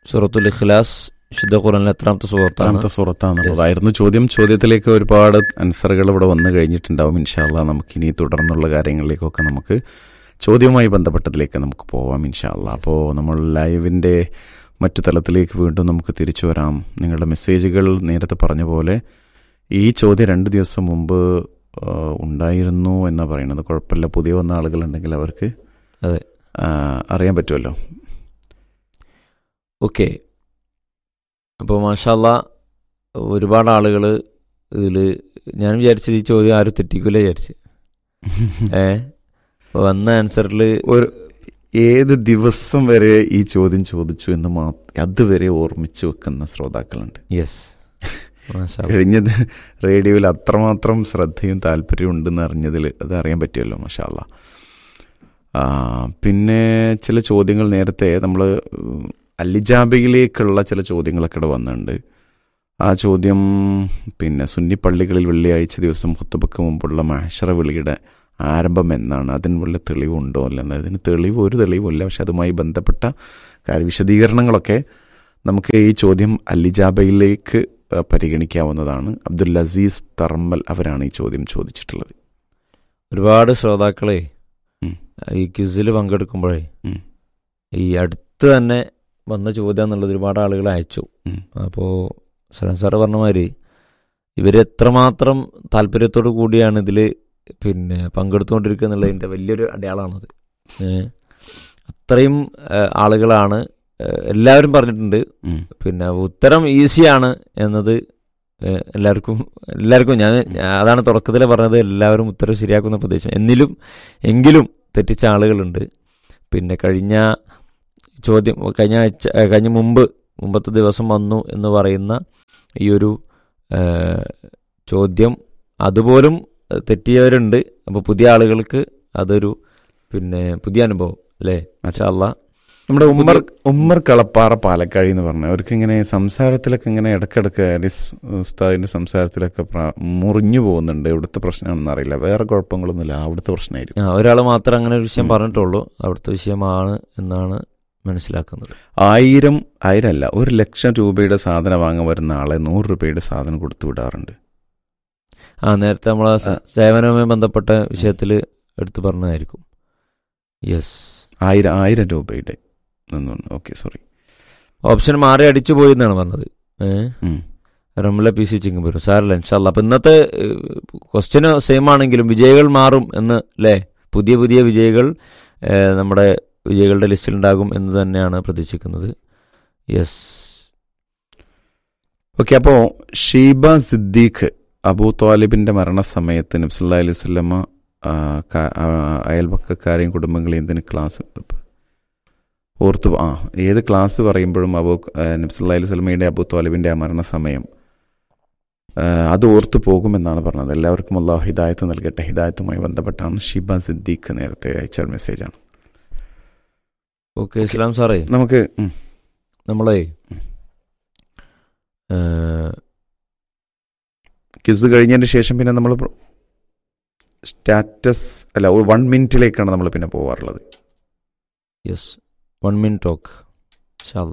സൂറത്തുൽ ഇഖ്ലാസ് വിശുദ്ധ ഖുറാനിലെ എത്രാമത്തെ സുഹൃത്താണ് എത്രാമത്തെ സുഹൃത്താണെന്നുള്ളതായിരുന്നു ചോദ്യം ചോദ്യത്തിലേക്ക് ഒരുപാട് ആൻസറുകൾ ഇവിടെ വന്നു കഴിഞ്ഞിട്ടുണ്ടാവും ഇൻഷാല്ല നമുക്കിനി തുടർന്നുള്ള കാര്യങ്ങളിലേക്കൊക്കെ നമുക്ക് ചോദ്യവുമായി ബന്ധപ്പെട്ടതിലേക്ക് നമുക്ക് പോവാം ഇൻഷാല്ല അപ്പോൾ നമ്മൾ ലൈവിൻ്റെ മറ്റു തലത്തിലേക്ക് വീണ്ടും നമുക്ക് തിരിച്ചു വരാം നിങ്ങളുടെ മെസ്സേജുകൾ നേരത്തെ പറഞ്ഞ പോലെ ഈ ചോദ്യം രണ്ട് ദിവസം മുമ്പ് ആ, ഉണ്ടായിരുന്നു എന്നാ പറയുന്നത് കുഴപ്പമില്ല പുതിയ വന്ന ആളുകളുണ്ടെങ്കിൽ അവർക്ക് അതെ. ആ, അറിയാൻ പറ്റുമല്ലോ ഓക്കെ അപ്പോൾ മാഷല്ല ഒരുപാട് ആളുകൾ ഇതിൽ ഞാൻ വിചാരിച്ചത് ഈ ചോദ്യം ആരും തെറ്റിക്കൂല വിചാരിച്ച് ഏ അപ്പോൾ വന്ന ആൻസറിൽ ഒരു ഏത് ദിവസം വരെ ഈ ചോദ്യം ചോദിച്ചു എന്ന് മാത്രം അതുവരെ ഓർമ്മിച്ചു വെക്കുന്ന ശ്രോതാക്കളുണ്ട് യെസ് മാഷാ കഴിഞ്ഞത് റേഡിയോയിൽ അത്രമാത്രം ശ്രദ്ധയും താല്പര്യവും ഉണ്ടെന്ന് അറിഞ്ഞതിൽ അത് അറിയാൻ പറ്റുമല്ലോ മഷാല്ല പിന്നെ ചില ചോദ്യങ്ങൾ നേരത്തെ നമ്മൾ അല്ലിജാബയിലേക്കുള്ള ചില ചോദ്യങ്ങളൊക്കെ ഇവിടെ വന്നിട്ടുണ്ട് ആ ചോദ്യം പിന്നെ സുന്നി പള്ളികളിൽ വെള്ളിയാഴ്ച ദിവസം ഹുത്തുബക്ക് മുമ്പുള്ള മാഷറ വിളിയുടെ ആരംഭം എന്നാണ് അതിന് വല്ല തെളിവുണ്ടോ അല്ലെന്ന് അതിന് തെളിവ് ഒരു തെളിവുമില്ല പക്ഷെ അതുമായി ബന്ധപ്പെട്ട കാര്യ വിശദീകരണങ്ങളൊക്കെ നമുക്ക് ഈ ചോദ്യം അല്ലിജാബയിലേക്ക് ഏഹ്, പരിഗണിക്കാവുന്നതാണ് അബ്ദുൽ അസീസ് തർമൽ അവരാണ് ഈ ചോദ്യം ചോദിച്ചിട്ടുള്ളത് ഒരുപാട് ശ്രോതാക്കളെ ഉം. ഈ ക്വിസിൽ പങ്കെടുക്കുമ്പോഴേ ഉം. ഈ അടുത്ത് തന്നെ വന്ന ചോദ്യം എന്നുള്ളത് ഒരുപാട് ആളുകൾ അയച്ചു ഉം. അപ്പോൾ സലൻ സാറ് പറഞ്ഞ മാതിരി ഇവർ എത്രമാത്രം താല്പര്യത്തോടു കൂടിയാണ് ഇതിൽ പിന്നെ പങ്കെടുത്തുകൊണ്ടിരിക്കുക എന്നുള്ളതിൻ്റെ വലിയൊരു അടയാളമാണത് ഏ. അത്രയും ഏ, ആളുകളാണ് ഏ, എല്ലാവരും പറഞ്ഞിട്ടുണ്ട് ഉം. പിന്നെ ഉത്തരം ഈസിയാണ് എന്നത് ഏഹ്, എല്ലാവർക്കും എല്ലാവർക്കും ഞാൻ ഞാൻ അതാണ് തുടക്കത്തിൽ പറഞ്ഞത് എല്ലാവരും ഉത്തരം ശരിയാക്കുന്ന പ്രദേശം എന്നിലും എങ്കിലും തെറ്റിച്ച ആളുകളുണ്ട് പിന്നെ കഴിഞ്ഞ ചോദ്യം കഴിഞ്ഞ ആഴ്ച ഏഹ്, കഴിഞ്ഞ മുമ്പ് മുമ്പത്തെ ദിവസം വന്നു എന്ന് പറയുന്ന ഈ ഒരു ഏഹ്, ചോദ്യം അതുപോലും ഏഹ്, തെറ്റിയവരുണ്ട് അപ്പോൾ പുതിയ ആളുകൾക്ക് അതൊരു പിന്നെ പുതിയ അനുഭവം അല്ലേ മാഷാ അല്ലാ നമ്മുടെ ഉമ്മർ ഉമ്മർ കളപ്പാറ പാലക്കാഴി എന്ന് പറഞ്ഞു അവർക്ക് ഇങ്ങനെ സംസാരത്തിലൊക്കെ ഇങ്ങനെ ഇടക്കിടക്ക് ആലിസ് ഉസ്താദിന്റെ സംസാരത്തിലൊക്കെ പ്ര- മുറിഞ്ഞു പോകുന്നുണ്ട് ഇവിടുത്തെ പ്രശ്നമാണെന്ന് അറിയില്ല വേറെ കുഴപ്പങ്ങളൊന്നുമില്ല അവിടുത്തെ പ്രശ്നമായിരിക്കും ആ ഒരാൾ മാത്രം അങ്ങനെ ഒരു വിഷയം ഉം. പറഞ്ഞിട്ടുള്ളൂ അവിടുത്തെ വിഷയമാണ് എന്നാണ് മനസ്സിലാക്കുന്നത് ആയിരം ആയിരം അല്ല ഒരു ലക്ഷം രൂപയുടെ സാധനം വാങ്ങാൻ വരുന്ന ആളെ നൂറ് രൂപയുടെ സാധനം കൊടുത്തു വിടാറുണ്ട് ആ നേരത്തെ നമ്മൾ സേവനവുമായി ബന്ധപ്പെട്ട വിഷയത്തിൽ എടുത്തു പറഞ്ഞതായിരിക്കും യെസ് ആയിരം ആയിരം രൂപയുടെ ഓക്കെ സോറി ഓപ്ഷൻ മാറി അടിച്ചു പോയി എന്നാണ് പറഞ്ഞത് ഏഹ് റംല പി സി ചിങ്ങമ്പൂരും സാരല്ല ഇൻഷാല്ല അപ്പൊ ഇന്നത്തെ ക്വസ്റ്റ്യന് സെയിം ആണെങ്കിലും വിജയികൾ മാറും എന്ന് അല്ലേ പുതിയ പുതിയ വിജയികൾ ഏഹ്, നമ്മുടെ വിജയികളുടെ ലിസ്റ്റിൽ ഉണ്ടാകും എന്ന് തന്നെയാണ് പ്രതീക്ഷിക്കുന്നത് യെസ് ഓക്കെ അപ്പോൾ ഷീബ സിദ്ദീഖ് അബൂ ത്വാലിബിന്റെ മരണസമയത്ത് നബ്സുല്ലാ അലൈഹി സ്വല്ലമ്മ ആ, ക- ആ, അയൽപക്കക്കാരെയും കുടുംബങ്ങളെയും എന്തിന് ക്ലാസ് ഓർത്തു ആ ഏത് ക്ലാസ് പറയുമ്പോഴും അബൂ നബ്സുല്ലാ അലൈഹി സ്വലമയുടെ അബൂ ത്വാലിബിന്റെ ആ മരണസമയം ആ, അത് ഓർത്തു പോകുമെന്നാണ് പറഞ്ഞത് എല്ലാവർക്കും അള്ളാഹു ഹിദായത്ത് നൽകട്ടെ ഹിദായത്തുമായി ബന്ധപ്പെട്ടാണ് ഷിബ സിദ്ദീഖ് നേരത്തെ അയച്ച മെസ്സേജാണ് ഓക്കെ ഇസ്ലാം സാറേ നമുക്ക് ഉം, നമ്മളെ ഉം. ഏഹ്, ക്വിസ് കഴിഞ്ഞതിന് ശേഷം പിന്നെ നമ്മൾ സ്റ്റാറ്റസ് അല്ല വൺ മിനിറ്റിലേക്കാണ് നമ്മൾ പിന്നെ പോവാറുള്ളത് യെസ് വൺ മിൻ ടോക്ക് ഇൻഷാല്ല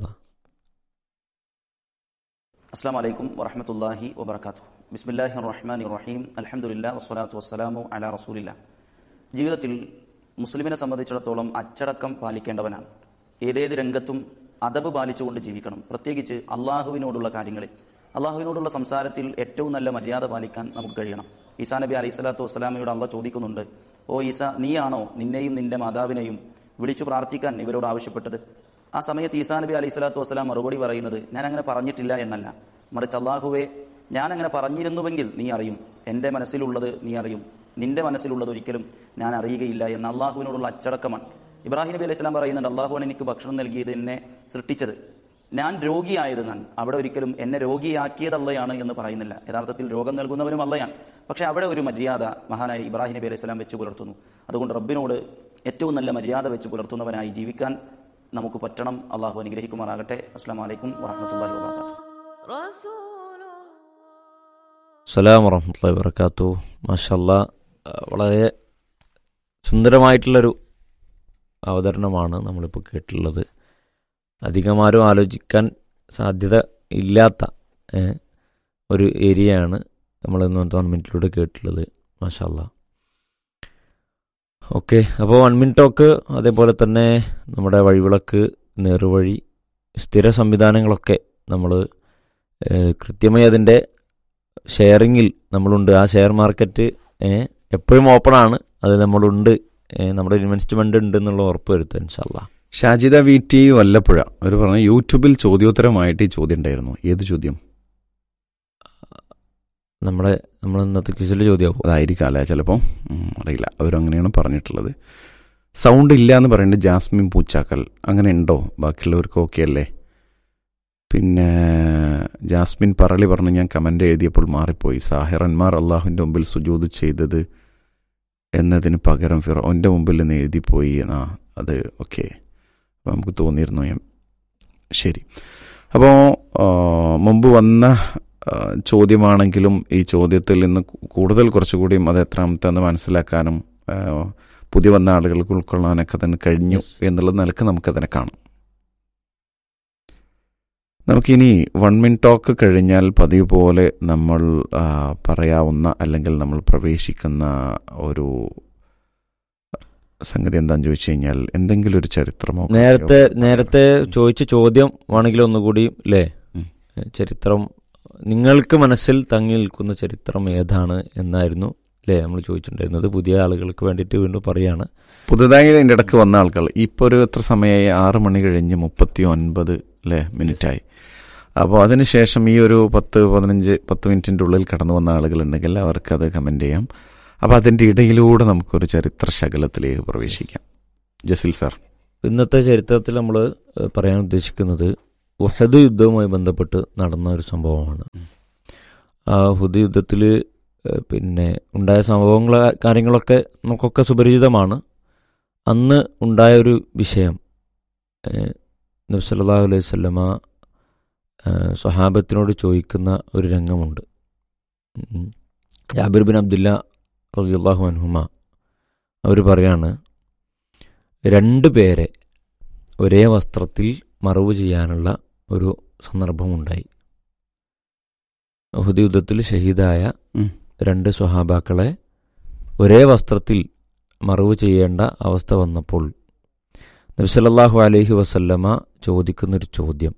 അസ്സാം വലൈക്കും വറഹമത്തല്ലാഹി വബർക്കാത്തു ബിസ്മില്ലാഹി റഹ്മാൻ റഹീം അലഹമുല്ല വസ്സലാത്തു വസ്സലാമു അല റസൂലില്ല ജീവിതത്തിൽ മുസ്ലിമിനെ സംബന്ധിച്ചിടത്തോളം അച്ചടക്കം പാലിക്കേണ്ടവനാണ് ഏതേത് രംഗത്തും അതബ് പാലിച്ചുകൊണ്ട് ജീവിക്കണം പ്രത്യേകിച്ച് അള്ളാഹുവിനോടുള്ള കാര്യങ്ങളിൽ അള്ളാഹുവിനോടുള്ള സംസാരത്തിൽ ഏറ്റവും നല്ല മര്യാദ പാലിക്കാൻ നമുക്ക് കഴിയണം ഈസാ നബി അലൈഹി സ്വലാത്തു വസ്സലാമയോട് അള്ള ചോദിക്കുന്നുണ്ട് ഓ ഈസ നീയാണോ നിന്നെയും നിന്റെ മാതാവിനെയും വിളിച്ചു പ്രാർത്ഥിക്കാൻ ഇവരോട് ആവശ്യപ്പെട്ടത് ആ സമയത്ത് ഈസാ നബി അലൈഹി സ്വലാത്തു വസ്സലാം മറുപടി പറയുന്നത് ഞാൻ അങ്ങനെ പറഞ്ഞിട്ടില്ല എന്നല്ല മറിച്ച് അള്ളാഹുവെ ഞാൻ അങ്ങനെ പറഞ്ഞിരുന്നുവെങ്കിൽ നീ അറിയും എൻ്റെ മനസ്സിലുള്ളത് നീ അറിയും നിന്റെ മനസ്സിലുള്ളത് ഒരിക്കലും ഞാൻ അറിയുകയില്ല എന്ന അള്ളാഹുവിനോടുള്ള അച്ചടക്കമാണ് ഇബ്രാഹിം നബി അലൈഹി സ്വലാം പറയുന്നുണ്ട് അള്ളാഹുവാണ് എനിക്ക് ഭക്ഷണം നൽകിയത് എന്നെ സൃഷ്ടിച്ചത് ഞാൻ രോഗിയായത് ഞാൻ അവിടെ ഒരിക്കലും എന്നെ രോഗിയാക്കിയത് അല്ലയാണ് എന്ന് പറയുന്നില്ല യഥാർത്ഥത്തിൽ രോഗം നൽകുന്നവനും അല്ലയാണ് പക്ഷെ അവിടെ ഒരു മര്യാദ മഹാനായ ഇബ്രാഹിം നബി അലൈഹി സ്വലാം വെച്ച് പുലർത്തുന്നു അതുകൊണ്ട് റബ്ബിനോട് ഏറ്റവും നല്ല മര്യാദ വെച്ച് പുലർത്തുന്നവനായി ജീവിക്കാൻ നമുക്ക് പറ്റണം അള്ളാഹു അനുഗ്രഹിക്കുമാറാകട്ടെ അസ്സാം വലൈക്കും വാഹമത്തല്ലാഹി വാത്തു സലാം വറഹമത്തല്ലാ വർക്കാത്തു മാഷല്ല വളരെ സുന്ദരമായിട്ടുള്ളൊരു അവതരണമാണ് നമ്മളിപ്പോൾ കേട്ടിട്ടുള്ളത് അധികമാരും ആലോചിക്കാൻ സാധ്യത ഇല്ലാത്ത ഏ, ഒരു ഏരിയയാണ് നമ്മൾ ഇന്ന് വൺ മിനിറ്റിലൂടെ കേട്ടിട്ടുള്ളത് മാഷാല്ല ഓക്കെ അപ്പോൾ വൺ മിനിറ്റ് ടോക്ക് അതേപോലെ തന്നെ നമ്മുടെ വഴിവിളക്ക് നേറുവഴി സ്ഥിര സംവിധാനങ്ങളൊക്കെ നമ്മൾ കൃത്യമായി അതിൻ്റെ ഷെയറിങ്ങിൽ നമ്മളുണ്ട് ആ ഷെയർ മാർക്കറ്റ് എപ്പോഴും ഓപ്പണാണ് അത് നമ്മളുണ്ട് ഏ, നമ്മുടെ ഇൻവെസ്റ്റ്മെൻ്റ് ഉണ്ട് എന്നുള്ള ഉറപ്പ് വരുത്തുക ഇൻഷാല്ലാ ഷാജിദ വി ടി വല്ലപ്പുഴ അവർ പറഞ്ഞു യൂട്യൂബിൽ ചോദ്യോത്തരമായിട്ട് ഈ ചോദ്യം ഉണ്ടായിരുന്നു ഏത് ചോദ്യം നമ്മുടെ നമ്മൾ ഇന്നത്തെ ക്വിസിൽ ചോദ്യമാവും അതായിരിക്കാം അല്ലേ ചിലപ്പോൾ ഉം, അറിയില്ല അവരങ്ങനെയാണ് പറഞ്ഞിട്ടുള്ളത് സൗണ്ട് ഇല്ല എന്ന് പറയുന്നത് ജാസ്മിൻ പൂച്ചാക്കൽ അങ്ങനെ ഉണ്ടോ ബാക്കിയുള്ളവർക്ക് ഓക്കെ അല്ലേ പിന്നെ ജാസ്മിൻ പറളി പറഞ്ഞു ഞാൻ കമൻ്റ് എഴുതിയപ്പോൾ മാറിപ്പോയി സാഹിറന്മാർ അള്ളാഹുവിൻ്റെ മുമ്പിൽ സുജൂത് ചെയ്തത് എന്നതിന് പകരം ഫിറോൻ്റെ മുമ്പിൽ നിന്ന് എഴുതിപ്പോയി എന്നാ അത് ഓക്കെ അപ്പോൾ നമുക്ക് തോന്നിയിരുന്നു ഞാൻ ശരി അപ്പോൾ മുമ്പ് വന്ന ആ, ചോദ്യമാണെങ്കിലും ഈ ചോദ്യത്തിൽ നിന്ന് കു- കൂടുതൽ കുറച്ചുകൂടിയും അത് എത്രാമത്തെന്ന് മനസ്സിലാക്കാനും ആ, പുതിയ വന്ന ആളുകൾക്ക് ഉൾക്കൊള്ളാനൊക്കെ തന്നെ കഴിഞ്ഞു Yes. എന്നുള്ള നിലക്ക് നമുക്കതിനെ കാണാം നമുക്കിനി വൺ മിൻ ടോക്ക് കഴിഞ്ഞാൽ പതിവ് പോലെ നമ്മൾ ആ, പറയാവുന്ന അല്ലെങ്കിൽ നമ്മൾ പ്രവേശിക്കുന്ന ഒരു സംഗതി എന്താന്ന് ചോദിച്ചു കഴിഞ്ഞാൽ എന്തെങ്കിലും ഒരു ചരിത്രമോ നേരത്തെ നേരത്തെ ചോദിച്ച ചോദ്യം ആണെങ്കിൽ ഒന്നുകൂടി അല്ലേ ഉം. ചരിത്രം നിങ്ങൾക്ക് മനസ്സിൽ തങ്ങി നിൽക്കുന്ന ചരിത്രം ഏതാണ് എന്നായിരുന്നു അല്ലേ നമ്മൾ ചോദിച്ചിട്ടുണ്ടായിരുന്നത് പുതിയ ആളുകൾക്ക് വേണ്ടിയിട്ട് വീണ്ടും പറയാണ് പുതുതായി അതിൻ്റെ ഇടയ്ക്ക് വന്ന ആൾക്കാർ ഇപ്പോൾ ഒരു എത്ര സമയമായി ആറ് മണി കഴിഞ്ഞ് മുപ്പത്തി ഒൻപത് അല്ലേ മിനിറ്റായി അപ്പോൾ അതിനുശേഷം ഈ ഒരു പത്ത് പതിനഞ്ച് പത്ത് മിനിറ്റിൻ്റെ ഉള്ളിൽ കടന്നു വന്ന ആളുകളുണ്ടെങ്കിൽ അവർക്കത് കമൻറ്റ് ചെയ്യാം അപ്പോൾ അതിൻ്റെ ഇടയിലൂടെ നമുക്കൊരു ചരിത്ര ശകലത്തിലേക്ക് പ്രവേശിക്കാം ജസിൽ സാർ ഇന്നത്തെ ചരിത്രത്തിൽ നമ്മൾ പറയാൻ ഉദ്ദേശിക്കുന്നത് ഉഹദ് യുദ്ധവുമായി ബന്ധപ്പെട്ട് നടന്ന ഒരു സംഭവമാണ് ആ ഹുദ് യുദ്ധത്തിൽ പിന്നെ ഉണ്ടായ സംഭവങ്ങൾ കാര്യങ്ങളൊക്കെ നമുക്കൊക്കെ സുപരിചിതമാണ് അന്ന് ഉണ്ടായ ഒരു വിഷയം നബ്സല്ലാ അലൈഹി സ്വല്ലമ സ്വഹാബത്തിനോട് ചോദിക്കുന്ന ഒരു രംഗമുണ്ട് ഉം. ജാബിർ ബിൻ അബ്ദുല്ല റളിയല്ലാഹു അൻഹുമ അവർ പറയാണ് രണ്ടു പേരെ ഒരേ വസ്ത്രത്തിൽ മറവ് ചെയ്യാനുള്ള ഒരു സന്ദർഭമുണ്ടായി ഉഹദ് യുദ്ധത്തിൽ ഷഹീദായ ഉം. രണ്ട് സ്വഹാബാക്കളെ ഒരേ വസ്ത്രത്തിൽ മറവ് ചെയ്യേണ്ട അവസ്ഥ വന്നപ്പോൾ നബിസല്ലാഹു അലൈഹി വസല്ലമ ചോദിക്കുന്നൊരു ചോദ്യം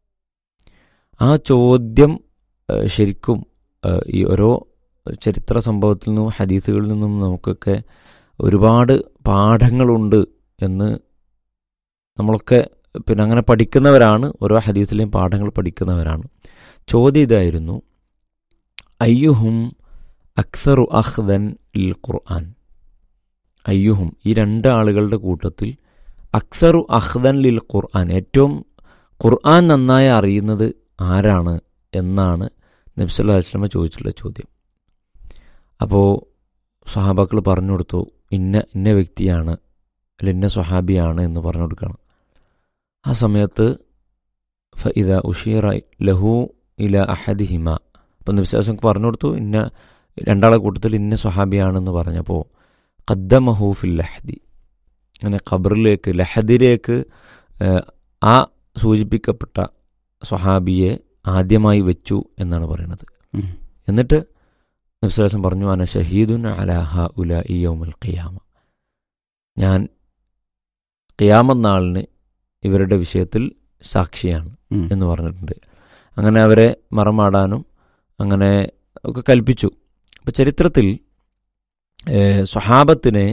ആ ചോദ്യം ഏഹ്, ശരിക്കും ഏഹ്, ഈ ഓരോ ചരിത്ര സംഭവത്തിൽ നിന്നും ഹദീസുകളിൽ നിന്നും നമുക്കൊക്കെ ഒരുപാട് പാഠങ്ങളുണ്ട് എന്ന് നമ്മളൊക്കെ പിന്നെ അങ്ങനെ പഠിക്കുന്നവരാണ് ഓരോ ഹദീസിലെയും പാഠങ്ങൾ പഠിക്കുന്നവരാണ് ചോദ്യം ഇതായിരുന്നു അയ്യുഹും അക്സറു അഹ്ദൻ ലിൽ ഖുർആൻ അയ്യുഹും ഈ രണ്ട് ആളുകളുടെ കൂട്ടത്തിൽ അക്സറു അഹ്ദൻ ലിൽ ഖുർആൻ ഏറ്റവും ഖുർആൻ നന്നായി അറിയുന്നത് ആരാണ് എന്നാണ് നബ്സല്ലാ വസ്ലമ ചോദിച്ചിട്ടുള്ള ചോദ്യം അപ്പോൾ സഹാബാക്കൾ പറഞ്ഞു കൊടുത്തു ഇന്ന ഇന്ന വ്യക്തിയാണ് അല്ല ഇന്ന സ്വഹാബിയാണ് എന്ന് പറഞ്ഞു കൊടുക്കണം ആ സമയത്ത് ഫ ഇത ഉഷീറ ലഹു ഇല അഹദിഹിമ അപ്പം നബ്സാസം പറഞ്ഞു കൊടുത്തു ഇന്ന രണ്ടാളെ കൂട്ടത്തിൽ ഇന്ന സ്വഹാബിയാണെന്ന് പറഞ്ഞപ്പോൾ ഖദ്ദമഹു ഫിൽ ലഹദി അങ്ങനെ ഖബറിലേക്ക് ലഹദിലേക്ക് ഏഹ്, ആ സൂചിപ്പിക്കപ്പെട്ട സ്വഹാബിയെ ആദ്യമായി വെച്ചു എന്നാണ് പറയുന്നത് ഉം. എന്നിട്ട് നബ്സാസം പറഞ്ഞു അന ഷഹീദുൻ അലാഹ ഉല ഇയോമുൽ ഖിയാമ ഞാൻ ഖിയാമത്ത് നാളിന് ഇവരുടെ വിഷയത്തിൽ സാക്ഷിയാണ് ഉം. എന്ന് പറഞ്ഞിട്ടുണ്ട് അങ്ങനെ അവരെ മറമാടാനും അങ്ങനെ ഒക്കെ കൽപ്പിച്ചു അപ്പം ചരിത്രത്തിൽ ഏഹ്, സ്വഹാബത്തിനെ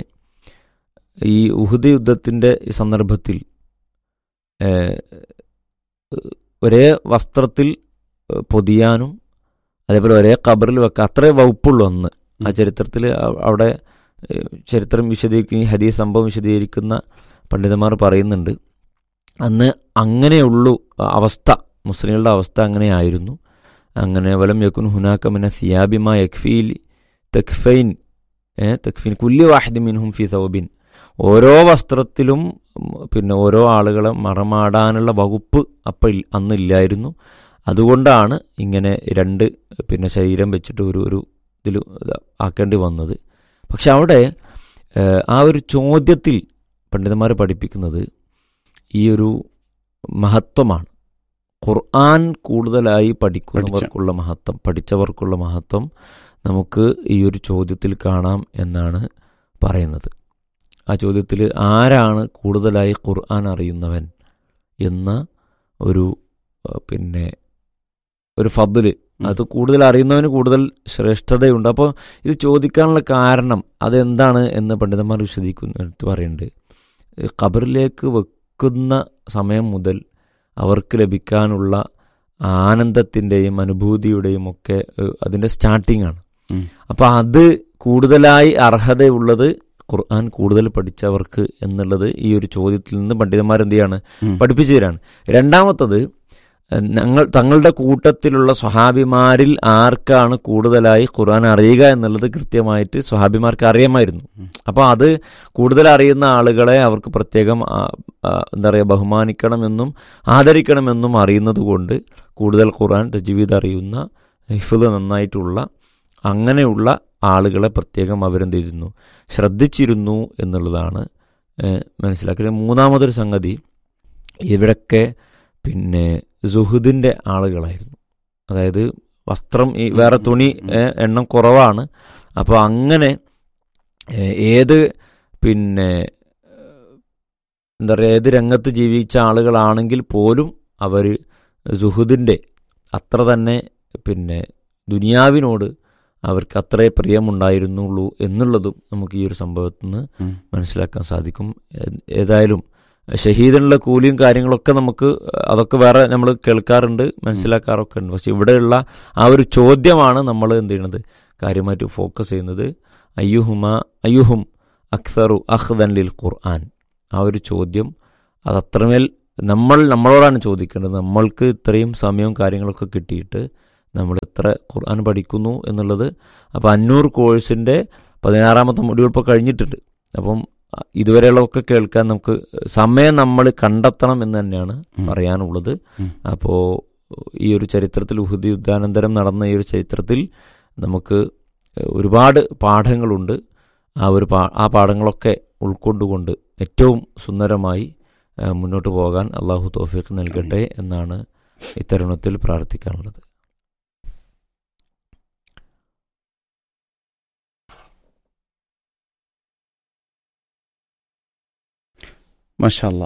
ഈ ഉഹുദ് യുദ്ധത്തിൻ്റെ ഈ സന്ദർഭത്തിൽ ഏഹ്, ഒരേ വസ്ത്രത്തിൽ ഏഹ്, പൊതിയാനും അതേപോലെ ഒരേ ഖബറിൽ വെക്കുക അത്രേ വകുപ്പുള്ളൂ അന്ന് ആ ചരിത്രത്തിൽ അവിടെ ഏഹ്, ചരിത്രം വിശദീകരിക്കുന്ന ഈ ഹദീസ് സംഭവം വിശദീകരിക്കുന്ന പണ്ഡിതന്മാർ പറയുന്നുണ്ട് അന്ന് അങ്ങനെയുള്ളൂ അവസ്ഥ മുസ്ലിങ്ങളുടെ അവസ്ഥ അങ്ങനെയായിരുന്നു അങ്ങനെ വലം യക്കുൻ ഹുനാക്കമിന സിയാബിമ യക്ഫീൽ തക്ഫൈൻ ഏ തക്ഫീൻ കുല്ലി വാഹിദ് മിൻഹും ഫി സൗബിൻ ഓരോ വസ്ത്രത്തിലും ഉം, പിന്നെ ഓരോ ആളുകളെ മറമാടാനുള്ള വകുപ്പ് അപ്പം ഇൽ- അന്നില്ലായിരുന്നു അതുകൊണ്ടാണ് ഇങ്ങനെ രണ്ട് പിന്നെ ശരീരം വെച്ചിട്ട് ഒരു ഒരു ഇതിൽ ആക്കേണ്ടി വന്നത് പക്ഷെ അവിടെ ഏഹ്, ആ ഒരു ചോദ്യത്തിൽ പണ്ഡിതന്മാർ പഠിപ്പിക്കുന്നത് ഈ ഒരു മഹത്വമാണ് ഖുർആൻ കൂടുതലായി പഠിക്കുന്നവർക്കുള്ള മഹത്വം പഠിച്ചവർക്കുള്ള മഹത്വം നമുക്ക് ഈ ഒരു ചോദ്യത്തിൽ കാണാം എന്നാണ് പറയുന്നത് ആ ചോദ്യത്തിൽ ആരാണ് കൂടുതലായി ഖുർആൻ അറിയുന്നവൻ എന്ന ഒരു ഏഹ്, പിന്നെ ഒരു ഫضല് അത് കൂടുതൽ അറിയുന്നവന് കൂടുതൽ ശ്രേഷ്ഠതയുണ്ട് അപ്പോൾ ഇത് ചോദിക്കാനുള്ള കാരണം അതെന്താണ് എന്ന് പണ്ഡിതന്മാർ വിശദീകരിക്കുന്നിടത്ത് പറയുന്നുണ്ട് ഈ ഖബറിലേക്ക് വെക്കുന്ന സമയം മുതൽ അവർക്ക് ലഭിക്കാനുള്ള ആനന്ദത്തിൻ്റെയും അനുഭൂതിയുടെയും ഒക്കെ ഏഹ്, അതിൻ്റെ സ്റ്റാർട്ടിംഗ് ആണ് ഉം. അപ്പോൾ അത് കൂടുതലായി അർഹതയുള്ളത് ഖുർആൻ കൂടുതൽ പഠിച്ചവർക്ക് എന്നുള്ളത് ഈ ഒരു ചോദ്യത്തിൽ നിന്ന് പണ്ഡിതന്മാർ എന്ത് ചെയ്യാണ് ഉം. പഠിപ്പിച്ചു തരാണ് രണ്ടാമത്തത് ഏഹ്, ഞങ്ങൾ തങ്ങളുടെ കൂട്ടത്തിലുള്ള സ്വഹാബിമാരിൽ ആർക്കാണ് കൂടുതലായി ഖുർആൻ അറിയുക എന്നുള്ളത് കൃത്യമായിട്ട് സ്വഹാബിമാർക്ക് അറിയാമായിരുന്നു ഉം. അപ്പോൾ അത് കൂടുതൽ അറിയുന്ന ആളുകളെ അവർക്ക് പ്രത്യേകം ആ, ആ, എന്താ പറയുക ബഹുമാനിക്കണമെന്നും ആദരിക്കണമെന്നും അറിയുന്നത് കൊണ്ട് കൂടുതൽ ഖുർആൻ തജ്വീദ് അറിയുന്ന ഹിഫ്ദ് നന്നായിട്ടുള്ള അങ്ങനെയുള്ള ആളുകളെ പ്രത്യേകം അവരെന്ത് ചെയ്തിരുന്നു ശ്രദ്ധിച്ചിരുന്നു എന്നുള്ളതാണ് ഏഹ്, മനസ്സിലാക്കുന്നത് മൂന്നാമതൊരു സംഗതി ഇവിടൊക്കെ പിന്നെ സുഹുദിൻ്റെ ആളുകളായിരുന്നു അതായത് വസ്ത്രം ഈ വേറെ തുണി ഏഹ്, എണ്ണം കുറവാണ് അപ്പോൾ അങ്ങനെ ഏഹ്, ഏത് പിന്നെ ഏഹ്, എന്താ പറയുക ഏത് രംഗത്ത് ജീവിച്ച ആളുകളാണെങ്കിൽ പോലും അവർ സുഹുദിൻ്റെ അത്ര തന്നെ പിന്നെ ദുനിയാവിനോട് അവർക്ക് അത്രേ പ്രിയമുണ്ടായിരുന്നുള്ളൂ എന്നുള്ളതും നമുക്ക് ഈ ഒരു സംഭവത്തിൽ നിന്ന് ഉം. മനസ്സിലാക്കാൻ സാധിക്കും ഏ- ഏതായാലും ഷഹീദിനുള്ള കൂലിയും കാര്യങ്ങളൊക്കെ നമുക്ക് അതൊക്കെ വേറെ നമ്മൾ കേൾക്കാറുണ്ട് മനസ്സിലാക്കാറൊക്കെ ഉണ്ട് പക്ഷെ ഇവിടെയുള്ള ആ ഒരു ചോദ്യമാണ് നമ്മൾ എന്ത് ചെയ്യുന്നത് കാര്യമായിട്ട് ഫോക്കസ് ചെയ്യുന്നത് അയ്യുഹുമ അയ്യുഹും അക്സറു അഹ്ദൻ ലിൽ ഖുർആൻ ആ ഒരു ചോദ്യം അത് അത്രമേൽ നമ്മൾ നമ്മളോടാണ് ചോദിക്കേണ്ടത് നമ്മൾക്ക് ഇത്രയും സമയവും കാര്യങ്ങളൊക്കെ കിട്ടിയിട്ട് നമ്മൾ ഇത്ര ഖുർആൻ പഠിക്കുന്നു എന്നുള്ളത് അപ്പോൾ അഞ്ഞൂറ് കോഴ്സിൻ്റെ പതിനാറാമത്തെ മൊഡ്യൂൾ ഇപ്പോൾ കഴിഞ്ഞിട്ടുണ്ട് അപ്പം അ, ഇതുവരെയുള്ളതൊക്കെ കേൾക്കാൻ നമുക്ക് സമയം നമ്മൾ കണ്ടെത്തണം എന്ന് തന്നെയാണ് ഉം. പറയാനുള്ളത് ഉം. അപ്പോൾ ഈ ഒരു ചരിത്രത്തിൽ ഉഹുദ് യുദ്ധാനന്തരം നടന്ന ഈ ഒരു ചരിത്രത്തിൽ നമുക്ക് ഒരുപാട് പാഠങ്ങളുണ്ട് ആ ഒരു പാ ആ പാഠങ്ങളൊക്കെ ഉൾക്കൊണ്ടുകൊണ്ട് ഏറ്റവും സുന്ദരമായി ആ, മുന്നോട്ട് പോകാൻ അള്ളാഹു തോഫീഖ് നൽകട്ടെ എന്നാണ് ഇത്തരുണത്തിൽ പ്രാർത്ഥിക്കാനുള്ളത് മഷാല്ല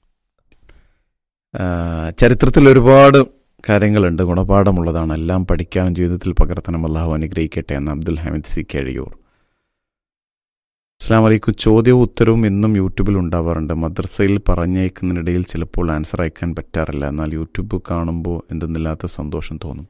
ചരിത്രത്തിൽ ഒരുപാട് കാര്യങ്ങളുണ്ട് ഗുണപാഠമുള്ളതാണ് എല്ലാം പഠിക്കാനും ജീവിതത്തിൽ പകർത്തണം അള്ളാഹു അനുഗ്രഹിക്കട്ടെ എന്ന് അബ്ദുൽ ഹമീദ് സി കഴിയൂർ അസ്സാം വലൈക്കും ചോദ്യവും ഉത്തരവും എന്നും യൂട്യൂബിൽ ഉണ്ടാവാറുണ്ട് മദ്രസയിൽ പറഞ്ഞേക്കുന്നതിനിടയിൽ ചിലപ്പോൾ ആൻസർ അയക്കാൻ പറ്റാറില്ല എന്നാൽ യൂട്യൂബ് കാണുമ്പോൾ എന്തെന്നില്ലാത്ത സന്തോഷം തോന്നും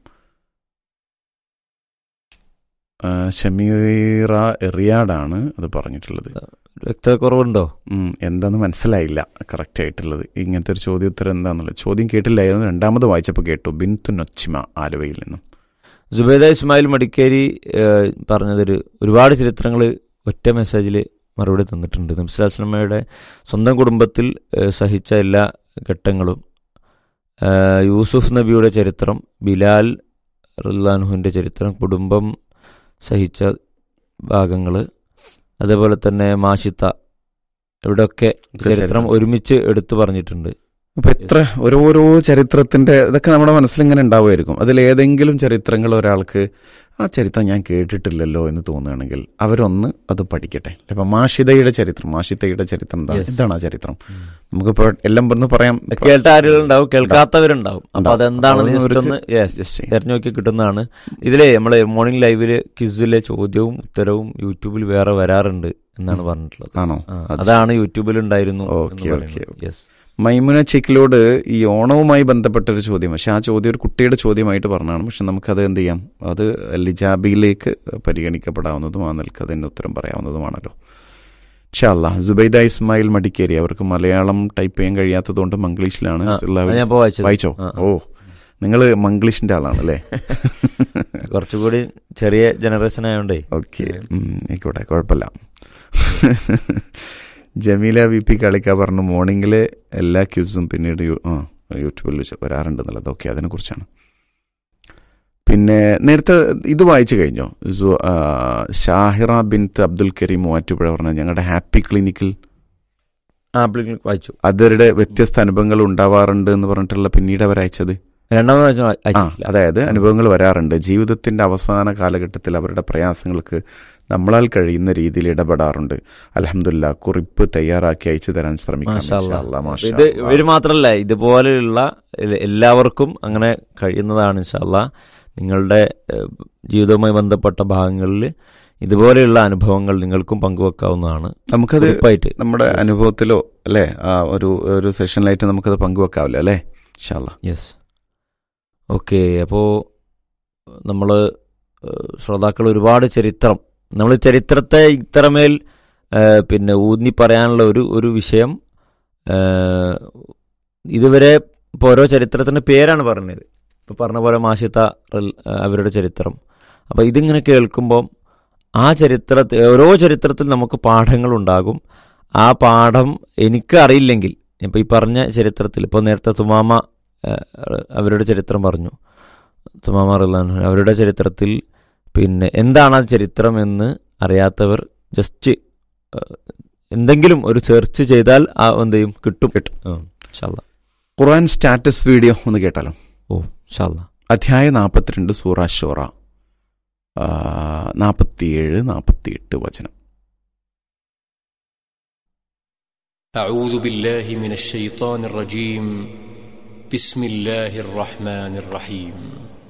ആ, ഷമീറ എറിയാടാണ് അത് പറഞ്ഞിട്ടുള്ളത് വ്യക്തതക്കുറവുണ്ടോ ഉം, എന്താന്ന് മനസ്സിലായില്ല കറക്റ്റ് ആയിട്ടുള്ളത് ഇങ്ങനത്തെ ഒരു ചോദ്യോത്തരം എന്താന്നുള്ളത് ചോദ്യം കേട്ടില്ലായിരുന്നു രണ്ടാമത് വായിച്ചപ്പോൾ കേട്ടു ബിൻതു നൊച്ചിമ ആലുവയിൽ നിന്നും സുബൈദ ഇസ്മായിൽ മടിക്കേരി ഏഹ്, പറഞ്ഞതൊരു ഒരുപാട് ചരിത്രങ്ങൾ ഒറ്റ മെസ്സേജിൽ മറുപടി തന്നിട്ടുണ്ട് നബ്സുലാസ്ലമയുടെ സ്വന്തം കുടുംബത്തിൽ ഏഹ്, സഹിച്ച എല്ലാ ഘട്ടങ്ങളും ഏഹ്, യൂസുഫ് നബിയുടെ ചരിത്രം ബിലാൽ റുല്ലാൻഹുവിൻ്റെ ചരിത്രം കുടുംബം സഹിച്ച ഭാഗങ്ങൾ അതേപോലെ തന്നെ മാഷിത്ത ഇവിടെയൊക്കെ ചരിത്രം ഒരുമിച്ച് എടുത്തു പറഞ്ഞിട്ടുണ്ട് അപ്പൊ എത്ര ഓരോരോ ചരിത്രത്തിന്റെ ഇതൊക്കെ നമ്മുടെ മനസ്സിൽ ഇങ്ങനെ ഉണ്ടാവുമായിരിക്കും അതിൽ ഏതെങ്കിലും ചരിത്രങ്ങൾ ഒരാൾക്ക് ആ ചരിത്രം ഞാൻ കേട്ടിട്ടില്ലല്ലോ എന്ന് തോന്നുകയാണെങ്കിൽ അവരൊന്ന് അത് പഠിക്കട്ടെ ഇപ്പൊ മാഷിതയുടെ ചരിത്രം മാഷിതയുടെ ചരിത്രം എന്താ Yes. എന്താണ് ആ ചരിത്രം നമുക്കിപ്പോ എല്ലാം ഒന്ന് പറയാം കേട്ട ആരുകളുണ്ടാവും കേൾക്കാത്തവരുണ്ടാവും അപ്പൊ ഉണ്ടാവും. അതെന്താണെന്ന് അപ്പൊ ജസ്റ്റ് ഒന്ന് yes, Just ചെയ്യും. തിരഞ്ഞു നോക്കി കിട്ടുന്നതാണ് ഇതിലെ നമ്മള് മോർണിംഗ് ലൈവില് ക്വിസിലെ ചോദ്യവും ഉത്തരവും യൂട്യൂബിൽ വേറെ വരാറുണ്ട് എന്നാണ് പറഞ്ഞിട്ടുള്ളത് ആണോ ആ, അത് അതാണ് യൂട്യൂബിൽ ഉണ്ടായിരുന്നു okay, okay, yes Maimuna Chekkilode ഈ ഓണവുമായി ബന്ധപ്പെട്ട ഒരു ചോദ്യം പക്ഷെ ആ ചോദ്യം ഒരു കുട്ടിയുടെ ചോദ്യമായിട്ട് പറഞ്ഞാണ് പക്ഷെ നമുക്കത് എന്ത് ചെയ്യാം അത് ലിജാബിയിലേക്ക് പരിഗണിക്കപ്പെടാവുന്നതും ആ നിലക്ക് അതിന് ഉത്തരം പറയാവുന്നതുമാണല്ലോ ഷാല്ല ജുബൈദ ഇസ്മായിൽ മടിക്കേരി അവർക്ക് മലയാളം ടൈപ്പ് ചെയ്യാൻ കഴിയാത്തതുകൊണ്ട് മംഗ്ലീഷിലാണ് ആ, എല്ലാവരും- അത് ഞാൻ ഇപ്പോ വായിച്ചത്. വായിച്ചോ ആ, ആ. ഓ നിങ്ങൾ മംഗ്ലീഷിന്റെ ആളാണ് അല്ലേ കുറച്ചുകൂടി ചെറിയ ജനറേഷൻ ആയതുകൊണ്ടേ ഓക്കെ ആയിക്കോട്ടെ കുഴപ്പമില്ല ജമീല വി പി കളിക്ക പറഞ്ഞു മോർണിംഗിലെ എല്ലാ ക്യൂസും പിന്നീട് യു- ആ യൂട്യൂബിൽ വെച്ച് വരാറുണ്ട് എന്നുള്ളത് ഓക്കെ അതിനെക്കുറിച്ചാണ് പിന്നെ നേരത്തെ ഇത് വായിച്ചു കഴിഞ്ഞോ സു- ആ, ഷാഹിറ ബിൻത്ത് അബ്ദുൽ കരീം മൂവാറ്റുപുഴ പറഞ്ഞ ഞങ്ങളുടെ ഹാപ്പി ക്ലിനിക്കിൽ ആപ്പിളിൽ വായിച്ചു അവരുടെ വ്യത്യസ്ത അനുഭവങ്ങൾ ഉണ്ടാവാറുണ്ട് എന്ന് പറഞ്ഞിട്ടുള്ള പിന്നീട് അവർ അയച്ചത് രണ്ടാമത് വായിച്ചു ആ അയച്ചിട്ടില്ല അതായത് അനുഭവങ്ങൾ വരാറുണ്ട് ജീവിതത്തിന്റെ അവസാന കാലഘട്ടത്തിൽ അവരുടെ പ്രയാസങ്ങൾക്ക് നമ്മളാൽ കഴിയുന്ന രീതിയിൽ ഇടപെടാറുണ്ട് അലഹമില്ല കുറിപ്പ് തയ്യാറാക്കി അയച്ചു തരാൻ ശ്രമിക്കാം മാഷാ അല്ലാ. ഇൻഷാ അല്ലാ, മാഷാ ഇത് അല്ലാ. ഇവര് മാത്രല്ല ഇതുപോലെയുള്ള എ- എല്ലാവർക്കും അങ്ങനെ കഴിയുന്നതാണ് ഇൻഷാല്ല നിങ്ങളുടെ ഏഹ്, ജീവിതവുമായി ബന്ധപ്പെട്ട ഭാഗങ്ങളിൽ ഇതുപോലെയുള്ള അനുഭവങ്ങൾ നിങ്ങൾക്കും പങ്കുവെക്കാവുന്നതാണ് നമുക്കത് ഉറപ്പായിട്ട് നമ്മുടെ അനുഭവത്തിലോ അല്ലെ ആ ഒരു ഒരു സെഷനിലായിട്ട് നമുക്കത് പങ്കുവെക്കാവില്ല അല്ലേ ഇൻഷാല്ല യെസ് ഓക്കെ അപ്പോൾ നമ്മൾ ശ്രോതാക്കൾ ഒരുപാട് ചരിത്രം നമ്മൾ ചരിത്രത്തെ ഇത്രമേൽ ഏഹ്, പിന്നെ ഊന്നി പറയാനുള്ള ഒരു ഒരു വിഷയം ഏഹ്, ഇതുവരെ ഇപ്പോൾ ഓരോ ചരിത്രത്തിൻ്റെ പേരാണ് പറഞ്ഞത് ഇപ്പോൾ പറഞ്ഞ പോലെ മാഷിത്ത റൽ- അവരുടെ ചരിത്രം അപ്പോൾ ഇതിങ്ങനെ കേൾക്കുമ്പം ആ ചരിത്രത്തിൽ ഓരോ ചരിത്രത്തിൽ നമുക്ക് പാഠങ്ങളുണ്ടാകും ആ പാഠം എനിക്ക് അറിയില്ലെങ്കിൽ ഇപ്പോൾ ഈ പറഞ്ഞ ചരിത്രത്തിൽ ഇപ്പോൾ നേരത്തെ തുമാമ ഏഹ്, അവരുടെ ചരിത്രം പറഞ്ഞു തുമാമ റഹ്ലാൻ അവരുടെ ചരിത്രത്തിൽ പിന്നെ എന്താണ് ആ ചരിത്രം എന്ന് അറിയാത്തവർ ജസ്റ്റ് ഏഹ്, എന്തെങ്കിലും ഒരു സെർച്ച് ചെയ്താൽ ആ എന്ത് ചെയ്യും കിട്ടും കിട്ടും. ആ, ഇൻഷാ അല്ലാ. ഖുർആൻ സ്റ്റാറ്റസ് വീഡിയോ ഒന്ന് കേട്ടാലോ ഓ ഇൻഷാ അല്ലാ. അധ്യായ നാൽപ്പത്തിരണ്ട് സൂറ ഷോറ നാൽപ്പത്തിയേഴ് നാൽപ്പത്തിയെട്ട് വചനം أعوذ بالله من الشيطان الرجيم بسم الله الرحمن الرحيم